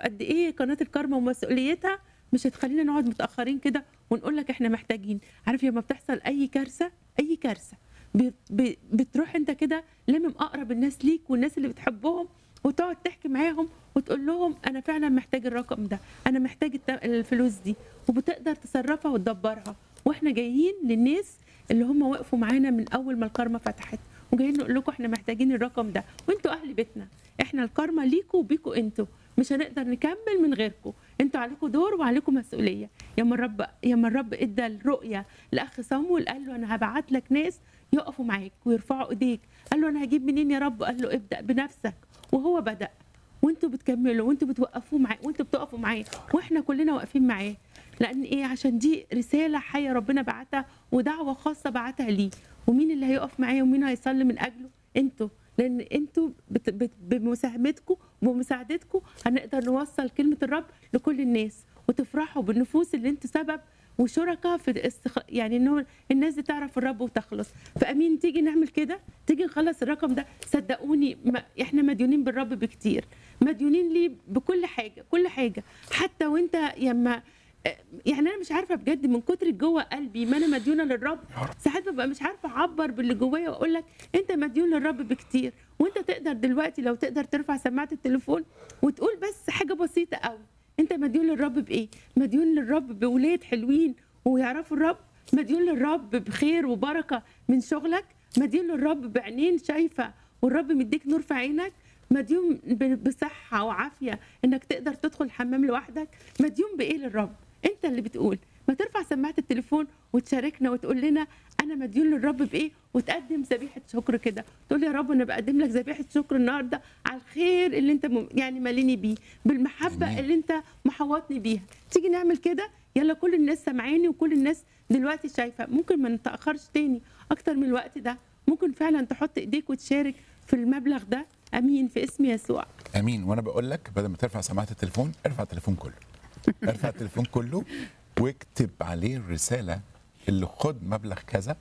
قد ايه قناه الكارما ومسؤوليتها مش هتخلينا نقعد متاخرين كده ونقول لك احنا محتاجين عارف لما بتحصل اي كارثه اي كارثه ب- ب- بتروح انت كده لامم اقرب الناس ليك والناس اللي بتحبهم وتقعد تحكي معاهم وتقول لهم انا فعلا محتاج الرقم ده انا محتاج الت- الفلوس دي وبتقدر تصرفها وتدبرها واحنا جايين للناس اللي هم وقفوا معانا من اول ما الكارما فتحت وجايين نقول لكم احنا محتاجين الرقم ده وانتوا اهل بيتنا احنا الكارما ليكوا وبيكوا انتوا مش هنقدر نكمل من غيركم انتوا عليكم دور وعليكم مسؤوليه يا ما الرب يا ما الرب ادى الرؤيه لاخ صامويل قال له انا هبعت لك ناس يقفوا معاك ويرفعوا ايديك قال له انا هجيب منين يا رب قال له ابدا بنفسك وهو بدا وانتوا بتكملوا وانتوا بتوقفوا معاه وانتوا بتقفوا معاه واحنا كلنا واقفين معاه لان ايه عشان دي رساله حيه ربنا بعتها ودعوه خاصه بعتها ليه ومين اللي هيقف معاه ومين هيصلي من اجله انتوا لان انتوا بت بت بمساهمتكم وبمساعدتكم هنقدر نوصل كلمه الرب لكل الناس وتفرحوا بالنفوس اللي انتوا سبب وشركاء في استخ... يعني انه الناس دي تعرف الرب وتخلص فامين تيجي نعمل كده تيجي نخلص الرقم ده صدقوني ما احنا مديونين بالرب بكتير مديونين ليه بكل حاجه كل حاجه حتى وانت يما يعني انا مش عارفه بجد من كتر جوه قلبي ما انا مديونه للرب ساعات ببقى مش عارفه اعبر باللي جوايا واقول لك انت مديون للرب بكتير وانت تقدر دلوقتي لو تقدر ترفع سماعه التليفون وتقول بس حاجه بسيطه قوي انت مديون للرب بايه مديون للرب باولاد حلوين ويعرفوا الرب مديون للرب بخير وبركه من شغلك مديون للرب بعينين شايفه والرب مديك نور في عينك مديون ب- بصحه وعافيه انك تقدر تدخل الحمام لوحدك مديون بايه للرب انت اللي بتقول ما ترفع سماعه التليفون وتشاركنا وتقول لنا انا مديون للرب بايه وتقدم ذبيحه شكر كده تقول يا رب انا بقدم لك ذبيحه شكر النهارده على الخير اللي انت م- يعني ماليني بيه بالمحبه جميل. اللي انت محوطني بيها تيجي نعمل كده يلا كل الناس سامعاني وكل الناس دلوقتي شايفه ممكن ما نتاخرش تاني اكتر من الوقت ده ممكن فعلا تحط ايديك وتشارك في المبلغ ده امين في اسم يسوع امين وانا بقول لك بدل ما ترفع سماعه التليفون ارفع التليفون كله ارفع التليفون كله واكتب عليه الرساله اللي خد مبلغ كذا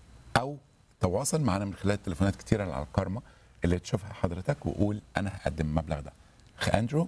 او تواصل معنا من خلال تليفونات كتيره على الكارما اللي تشوفها حضرتك وقول انا هقدم المبلغ ده اخ اندرو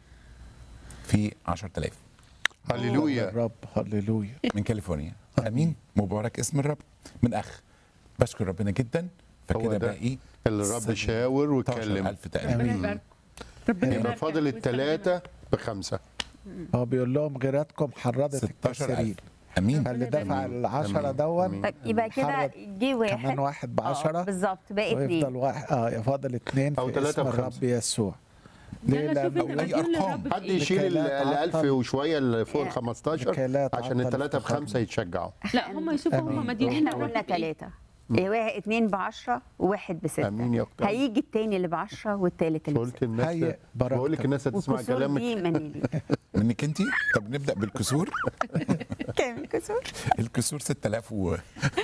في 10000 هللويا الرب هللويا من كاليفورنيا امين مبارك اسم الرب من اخ بشكر ربنا جدا هو فكده ده باقي اللي الرب شاور واتكلم 16000 تقريبا ربنا آمين. يبارك ربنا يبقى يبارك فاضل الثلاثة بخمسة هو بيقول لهم غيرتكم حرضت 16000 الكثيرين امين فاللي دفع آمين. العشرة آمين. دون آمين. طيب يبقى كده حرض جه واحد كمان واحد آه، بعشرة بالظبط باقي ويفضل اتنين واحد اه يفضل اتنين أو في تلاتة اسم بخمسة. الرب يسوع يلا شوف ليه انت أو أي مديون أرقام. للرب حد بايه يشيل ال لكي لا 1000 تعطل. وشوية اللي فوق ال لكي 15 لا عشان تعطل الثلاثة التقدم. بخمسة يتشجعوا لا هم يشوفوا هم آمين. مديونين احنا للرب قلنا بإيه. ثلاثة واحد اتنين بعشرة وواحد بستة امين يا اختي هيجي التاني اللي بعشرة والتالت اللي قلت بستة الناس هيئ بركتك. بقول لك الناس هتسمع والكسور كلامك دي مني منك انت طب نبدا بالكسور كام الكسور؟ الكسور 6000 و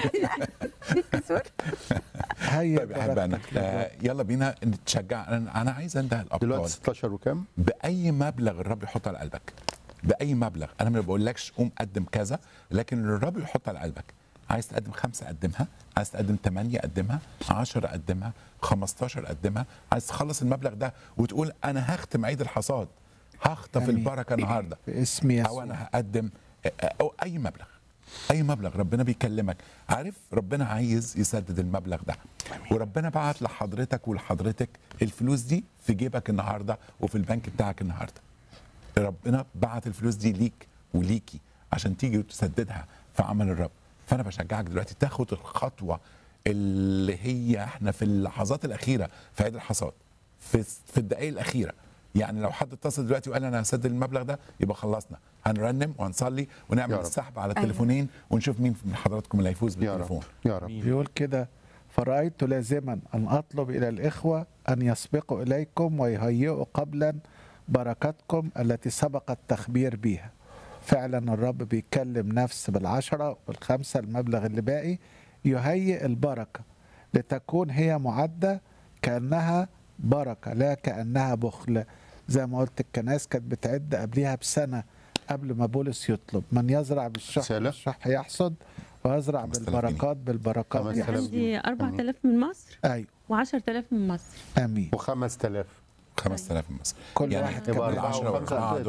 الكسور هيا طيب يا احبائنا بركتك آه، يلا بينا نتشجع انا أنا عايز انده الابطال دلوقتي 16 وكام؟ باي مبلغ الرب يحط على قلبك باي مبلغ انا ما بقولكش قوم قدم كذا لكن اللي الرب يحط على قلبك عايز تقدم خمسة قدمها عايز تقدم ثمانية قدمها عشرة قدمها 15 قدمها عايز تخلص المبلغ ده وتقول أنا هختم عيد الحصاد هخطف آمين. البركة النهاردة في اسم او يسوع انا هقدم او اي مبلغ اي مبلغ ربنا بيكلمك عارف ربنا عايز يسدد المبلغ ده وربنا بعت لحضرتك ولحضرتك الفلوس دي في جيبك النهارده وفي البنك بتاعك النهارده ربنا بعت الفلوس دي ليك وليكي عشان تيجي وتسددها في عمل الرب فانا بشجعك دلوقتي تاخد الخطوه اللي هي احنا في اللحظات الاخيره في عيد الحصاد في في الدقائق الاخيره يعني لو حد اتصل دلوقتي وقال انا هسدد المبلغ ده يبقى خلصنا هنرنم وهنصلي ونعمل يا رب. السحب على التليفونين ونشوف مين من حضراتكم اللي هيفوز يا بالتليفون رب يا رب بيقول كده فرأيت لازما أن أطلب إلى الإخوة أن يسبقوا إليكم ويهيئوا قبلا بركاتكم التي سبق التخبير بها فعلا الرب بيكلم نفس بالعشرة والخمسة المبلغ اللي باقي يهيئ البركة لتكون هي معدة كأنها بركة لا كأنها بخل زي ما قلت الكنائس كانت بتعد قبلها بسنة قبل ما بولس يطلب من يزرع بالشح رسالة. بالشح يحصد ويزرع 5000 بالبركات بالبركات 5000 يحصد عندي 4000 من مصر ايوه و10000 من مصر امين و5000 5000 مصر كل يعني واحد يبقى كان أربعة العشرة وخمسة والأربعة قد